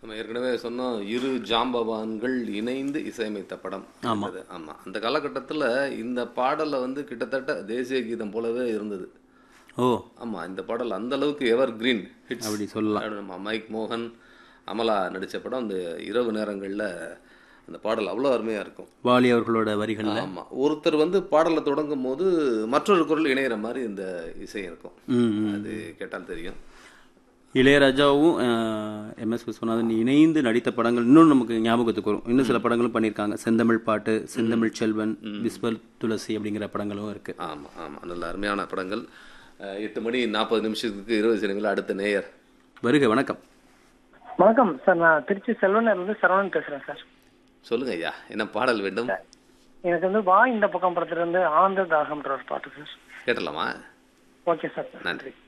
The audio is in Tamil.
நம்ம ஏற்கனவே சொன்னோம் இரு ஜாம்பவான்கள் இணைந்து இசையமைத்த படம் ஆமா. அது. ஆமா அந்த காலகட்டத்தில் இந்த பாடலை வந்து கிட்டத்தட்ட தேசிய கீதம் போலவே இருந்தது ஓ ஆமா இந்த பாடல் அந்த அளவுக்கு எவர் கிரீன் ஹிட்ஸ் அப்படி சொல்லலாம் நம்ம மைக் மோகன் அமலா நடித்த படம் அந்த இரவு நேரங்களில் அந்த பாடல் அவ்வளோ அருமையாக இருக்கும் வாலி அவர்களோட வரிகள்ல ஆமா ஒருத்தர் வந்து பாடலை தொடங்கும் போது மற்றொரு குரல் இணையிற மாதிரி இந்த இசை இருக்கும் ம் ம். அது கேட்டால் தெரியும் இளையராஜாவும் எம்எஸ் விஸ்வநாதன் இணைந்து நடித்த படங்கள் இன்னும் நமக்கு ஞாபகத்துக்கு வரும் இன்னும் சில படங்களும் பண்ணியிருக்காங்க செந்தமிழ் பாட்டு செந்தமிழ் செல்வன் விஸ்வல் துளசி அப்படிங்கிற படங்களும் இருக்கு ஆமா ஆமா நல்ல அருமையான படங்கள் அஹ், எட்டு மணி நாற்பது நிமிஷத்துக்கு இருபது சினிமில் அடுத்த நேயர் வருக வணக்கம் வணக்கம் சார் நான் திருச்சி செல்வனர்ல இருந்து சரவணன் பேசுறேன் சார் சொல்லுங்க ஐயா என்ன பாடல் வேண்டும் எனக்கு வந்து வா இந்த பக்கம் படத்துல இருந்து ஆனந்த தாகம்ன்ற ஒரு பாட்டு சார் கேட்டலாமா ஓகே சார் நன்றி